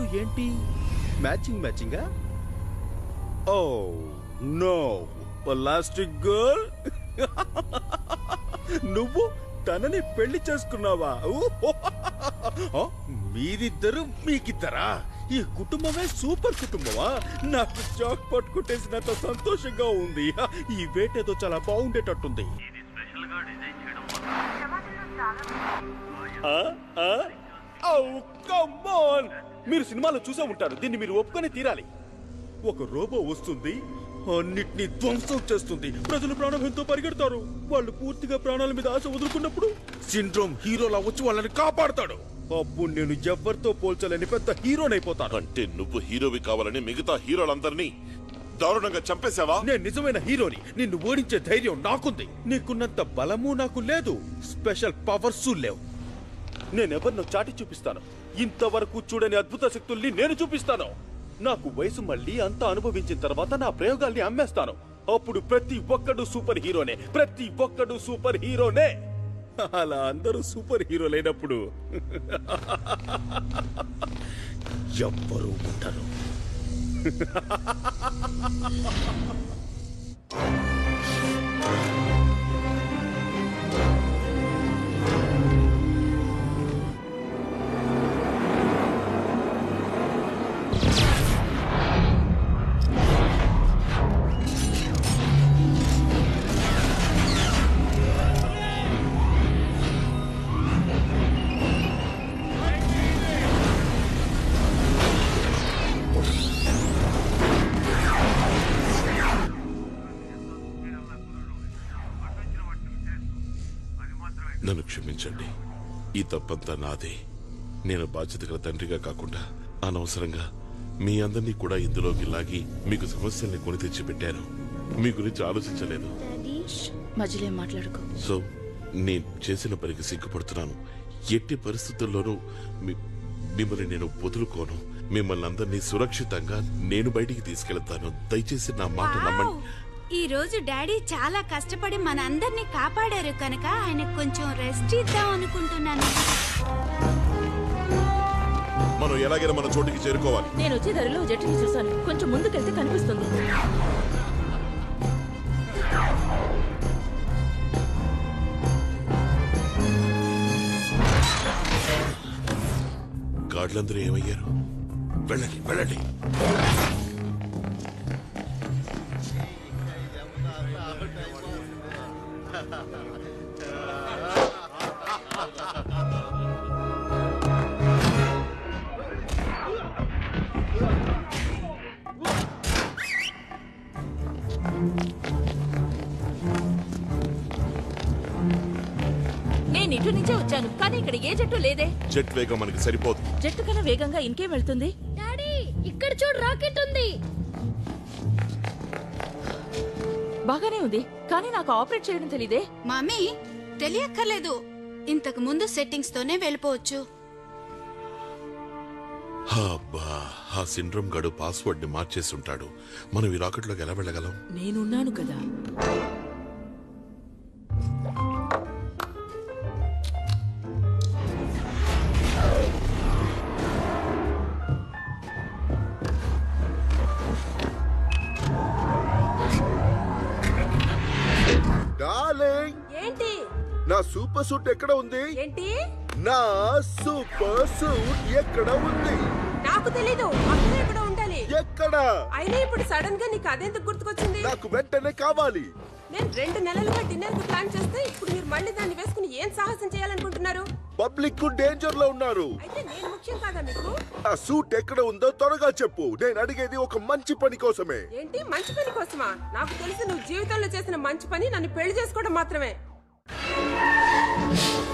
ఏంటి మ్యాచింగ్ మ్యాచింగా oh no plastic girl నువ్వు తనని పెళ్లి చేసుకున్నావా ఊహో. ఆ, మీరిద్దరు మీకిద్దరా ఈ కుటుంబమే సూపర్ కుటుంబమా నాకు జాక్ పట్ కొట్టేసినంత సంతోషంగా ఉంది ఈ వేటేదో చాలా బాగుండేటట్టుంది ఆ? ఆ? ఔ, come on! మీరు సినిమాలో చూసే ఉంటారు దీన్ని మీరు ఒప్పుకొని తీరాలి ఒక రోబో వస్తుంది అన్నిటినీ ధ్వంసం చేస్తుంది ప్రజలు ప్రాణం ఎంతో పరిగెడతారు వాళ్ళు పూర్తిగా ప్రాణాల మీద ఆశ వదులుకున్నప్పుడు సిండ్రోమ్ హీరోలా వచ్చి వాళ్ళని కాపాడతాడు అప్పుడు నేను ఎవరితో పోల్చలేని పెద్ద హీరోనైపోతాను అంటే నువ్వు హీరోవి కావాలని మిగతా హీరోలందరినీ దారుణంగా చంపేశావా నేను నిజమైన హీరోని నిన్ను ఓడించే ధైర్యం నాకుంది నీకున్నంత బలము నాకు లేదు స్పెషల్ పవర్స్ లేవు నేనెవరినో చాటి చూపిస్తాను ఇంతవరకు చూడని అద్భుత శక్తుల్ని నేను చూపిస్తాను నాకు వయసు మళ్ళీ అంతా అనుభవించిన తర్వాత నా ప్రయోగాల్ని అమ్మేస్తాను అప్పుడు ప్రతి ఒక్కడు సూపర్ హీరోనే ప్రతి ఒక్కడు సూపర్ హీరోనే అలా అందరూ సూపర్ హీరోలైనప్పుడు ఎవ్వరూ ఉండరు నన్ను క్షమించండి ఈ తప్పంతా నాదే నేను బాధ్యత గల తండ్రిగా కాకుండా అనవసరంగా మీ అందరినీ కూడా ఇందులోకి లాగి మీకు సమస్యల్ని కొని తెచ్చి పెట్టాను మీ గురించి ఆలోచించలేదు మధ్యలో ఏం మాట్లాడుకో సో నేను చేసిన పనికి సిగ్గుపడుతున్నాను ఎట్టి పరిస్థితుల్లోనూ మీ- మిమ్మల్ని నేను వదులుకోను మిమ్మల్ని అందరినీ సురక్షితంగా నేను బయటికి తీసుకెళ్తాను దయచేసి నా మాట నమ్మండి ఈ రోజు డాడీ చాలా కష్టపడి మనందరినీ కాపాడారు కనుక ఆయన కొంచెం రెస్ట్ ఇద్దాం అనుకుంటున్నాను మనం ఎలాగైనా మన చోటికి చేరుకోవాలి నేను వచ్చే దారిలో జట్టుని చూశాను కొంచెం ముందుకెళ్తే కనిపిస్తుంది గాడ్లందరూ ఏమయ్యారు వెళ్ళండి వెళ్ళండి నేను ఇటు నుంచే వచ్చాను కానీ ఇక్కడ ఏ జట్టు లేదే జెట్ వేగం మనకి సరిపోదు జట్టు కన్నా వేగంగా ఇంకేం వెళ్తుంది డాడీ ఇక్కడ చూడు రాకెట్ ఉంది బాగానే ఉంది కానీ నాకు ఆపరేట్ చేయడం తెలీదే మమ్మీ తెలియక్కర్లేదు ఇంతకు ముందు సెట్టింగ్స్ తోనే వెళ్ళిపోవచ్చు అబ్బా ఆ సిండ్రోమ్ గడు పాస్వర్డ్ ని మార్చేసి ఉంటాడు మనం ఈ రాకెట్లోకి ఎలా వెళ్ళగలం నేనున్నాను కదా డార్లింగ్ ఏంటి నా సూపర్ సూట్ ఎక్కడ ఉంది ఏంటి నా సూపర్ సూట్ ఎక్కడ ఉంది నాకు తెలీదు అక్కడే ఎక్కడ ఉండాలి ఎక్కడ అయినా ఇప్పుడు సడన్ గా నీకు అదెందుకు గుర్తుకొచ్చింది నాకు వెంటనే కావాలి నేను రెండు నెలలుగా డిన్నర్ కి ప్లాన్ చేస్తే ఇప్పుడు మీరు మళ్ళీ దాన్ని వేసుకుని ఏం సాహసం చేయాలనుకుంటున్నారు పబ్లిక్ డేంజర్ లో ఉన్నారు అయితే నేను ముఖ్యం కాదా మీకు ఆ సూట్ ఎక్కడ ఉందో త్వరగా చెప్పు నేను అడిగేది ఒక మంచి పని కోసమే ఏంటి మంచి పని కోసమా నాకు తెలిసి నువ్వు జీవితంలో చేసిన మంచి పని నన్ను పెళ్లి చేసుకోవడం మాత్రమే